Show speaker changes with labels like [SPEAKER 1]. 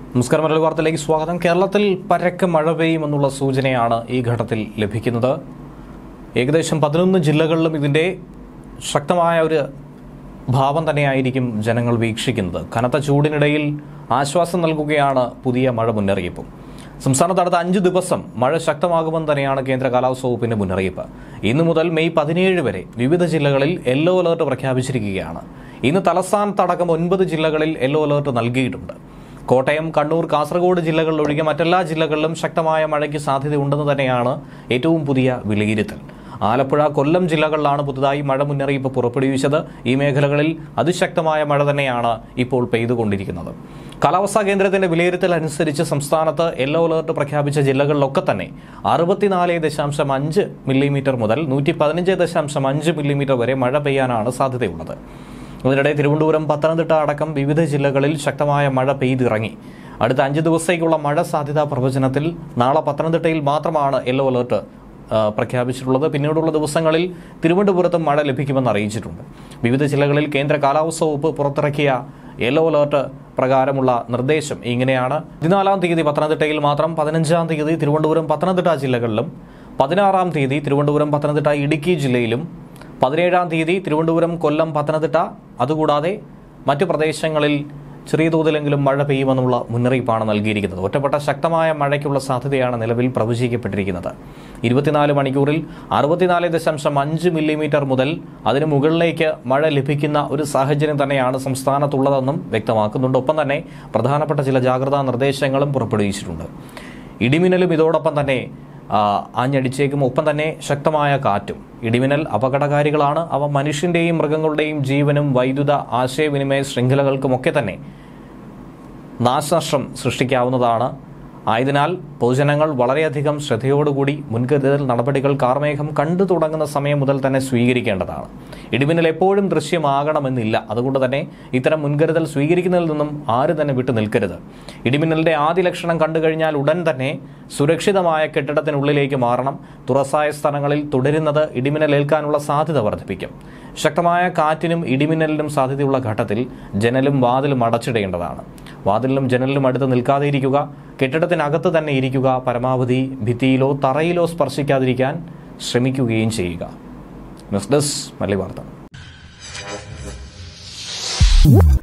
[SPEAKER 1] നമസ്കാരം മലയാളി വാർത്തയിലേക്ക് സ്വാഗതം കേരളത്തിൽ പരക്കെ മഴ പെയ്യുമെന്നുള്ള സൂചനയാണ് ഈ ഘട്ടത്തിൽ ലഭിക്കുന്നത് ഏകദേശം പതിനൊന്ന് ജില്ലകളിലും ഇതിൻ്റെ ശക്തമായ ഒരു ഭാവം തന്നെയായിരിക്കും ജനങ്ങൾ വീക്ഷിക്കുന്നത് കനത്ത ചൂടിനിടയിൽ ആശ്വാസം നൽകുകയാണ് പുതിയ മഴ മുന്നറിയിപ്പും സംസ്ഥാനത്ത് അടുത്ത അഞ്ച് ദിവസം മഴ ശക്തമാകുമെന്ന് തന്നെയാണ് കേന്ദ്ര കാലാവസ്ഥാ വകുപ്പിന്റെ മുന്നറിയിപ്പ് ഇന്നു മുതൽ മെയ് പതിനേഴ് വരെ വിവിധ ജില്ലകളിൽ യെല്ലോ അലർട്ട് പ്രഖ്യാപിച്ചിരിക്കുകയാണ് ഇന്ന് തലസ്ഥാനത്തടക്കം ഒൻപത് ജില്ലകളിൽ യെല്ലോ അലർട്ട് നൽകിയിട്ടുണ്ട് കോട്ടയം കണ്ണൂർ കാസർഗോഡ് ജില്ലകളിൽ ഒഴികെ മറ്റെല്ലാ ജില്ലകളിലും ശക്തമായ മഴയ്ക്ക് സാധ്യതയുണ്ടെന്ന് തന്നെയാണ് ഏറ്റവും പുതിയ വിലയിരുത്തൽ ആലപ്പുഴ കൊല്ലം ജില്ലകളിലാണ് പുതുതായി മഴ മുന്നറിയിപ്പ് പുറപ്പെടുവിച്ചത് ഈ മേഖലകളിൽ അതിശക്തമായ മഴ തന്നെയാണ് ഇപ്പോൾ പെയ്തുകൊണ്ടിരിക്കുന്നത് കാലാവസ്ഥാ കേന്ദ്രത്തിന്റെ വിലയിരുത്തൽ അനുസരിച്ച് സംസ്ഥാനത്ത് യെല്ലോ അലർട്ട് പ്രഖ്യാപിച്ച ജില്ലകളിലൊക്കെ തന്നെ അറുപത്തിനാല് ദശാംശം അഞ്ച് മില്ലിമീറ്റർ മുതൽ നൂറ്റി പതിനഞ്ച് ദശാംശം അഞ്ച് മില്ലിമീറ്റർ വരെ മഴ പെയ്യാനാണ് സാധ്യതയുള്ളത് അതിനിടെ തിരുവനന്തപുരം പത്തനംതിട്ട അടക്കം വിവിധ ജില്ലകളിൽ ശക്തമായ മഴ പെയ്തിറങ്ങി അടുത്ത അഞ്ച് ദിവസത്തേക്കുള്ള മഴ സാധ്യതാ പ്രവചനത്തിൽ നാളെ പത്തനംതിട്ടയിൽ മാത്രമാണ് യെല്ലോ അലർട്ട് ആ, പ്രഖ്യാപിച്ചിട്ടുള്ളത് പിന്നീടുള്ള ദിവസങ്ങളിൽ തിരുവനന്തപുരത്തും മഴ ലഭിക്കുമെന്ന് അറിയിച്ചിട്ടുണ്ട് വിവിധ ജില്ലകളിൽ കേന്ദ്ര കാലാവസ്ഥാ വകുപ്പ് പുറത്തിറക്കിയ യെല്ലോ അലർട്ട് പ്രകാരമുള്ള നിർദ്ദേശം ഇങ്ങനെയാണ് പതിനാലാം തീയതി പത്തനംതിട്ടയിൽ മാത്രം പതിനഞ്ചാം തീയതി തിരുവനന്തപുരം പത്തനംതിട്ട ജില്ലകളിലും പതിനാറാം തീയതി തിരുവനന്തപുരം പത്തനംതിട്ട ഇടുക്കി ജില്ലയിലും പതിനേഴാം തീയതി തിരുവനന്തപുരം കൊല്ലം പത്തനംതിട്ട അതുകൂടാതെ മറ്റു പ്രദേശങ്ങളിൽ ചെറിയ തോതിലെങ്കിലും മഴ പെയ്യുമെന്നുള്ള മുന്നറിയിപ്പാണ് നൽകിയിരിക്കുന്നത് ഒറ്റപ്പെട്ട ശക്തമായ മഴയ്ക്കുള്ള സാധ്യതയാണ് നിലവിൽ പ്രവചിക്കപ്പെട്ടിരിക്കുന്നത് ഇരുപത്തിനാല് മണിക്കൂറിൽ അറുപത്തിനാല് ദശാംശം അഞ്ച് മില്ലിമീറ്റർ മുതൽ അതിന് മുകളിലേക്ക് മഴ ലഭിക്കുന്ന ഒരു സാഹചര്യം തന്നെയാണ് സംസ്ഥാനത്തുള്ളതെന്നും വ്യക്തമാക്കുന്നുണ്ട് ഒപ്പം തന്നെ പ്രധാനപ്പെട്ട ചില ജാഗ്രതാ നിർദ്ദേശങ്ങളും പുറപ്പെടുവിച്ചിട്ടുണ്ട് ഇടിമിന്നലും ഇതോടൊപ്പം തന്നെ ആ, ആഞ്ഞടിച്ചേക്കും ഒപ്പം തന്നെ ശക്തമായ കാറ്റും ഇടിമിന്നൽ അപകടകാരികളാണ് അവ മനുഷ്യന്റെയും മൃഗങ്ങളുടെയും ജീവനും വൈദ്യുത ആശയവിനിമയ ശൃംഖലകൾക്കുമൊക്കെ തന്നെ നാശനഷ്ടം സൃഷ്ടിക്കാവുന്നതാണ് ആയതിനാൽ പൊതുജനങ്ങൾ വളരെയധികം ശ്രദ്ധയോടുകൂടി മുൻകരുതൽ നടപടികൾ കാർമേഘം കണ്ടു തുടങ്ങുന്ന സമയം മുതൽ തന്നെ സ്വീകരിക്കേണ്ടതാണ് ഇടിമിന്നൽ എപ്പോഴും ദൃശ്യമാകണമെന്നില്ല അതുകൊണ്ട് തന്നെ ഇത്തരം മുൻകരുതൽ സ്വീകരിക്കുന്നതിൽ നിന്നും ആരും തന്നെ വിട്ടു നിൽക്കരുത് ഇടിമിന്നലിന്റെ ആദ്യ ലക്ഷണം കണ്ടു കഴിഞ്ഞാൽ ഉടൻ തന്നെ സുരക്ഷിതമായ കെട്ടിടത്തിനുള്ളിലേക്ക് മാറണം തുറസായ സ്ഥലങ്ങളിൽ തുടരുന്നത് ഇടിമിന്നൽ ഏൽക്കാനുള്ള സാധ്യത വർദ്ധിപ്പിക്കും ശക്തമായ കാറ്റിനും ഇടിമിന്നലിനും സാധ്യതയുള്ള ഘട്ടത്തിൽ ജനലും വാതിലും അടച്ചിടേണ്ടതാണ് വാതിലിലും ജനലിലും അടുത്ത് നിൽക്കാതെ ഇരിക്കുക കെട്ടിടത്തിനകത്ത് തന്നെ ഇരിക്കുക പരമാവധി ഭിത്തിയിലോ തറയിലോ സ്പർശിക്കാതിരിക്കാൻ ശ്രമിക്കുകയും ചെയ്യുക ന്യൂസ് ഡെസ്ക് മല്ലി വാർത്ത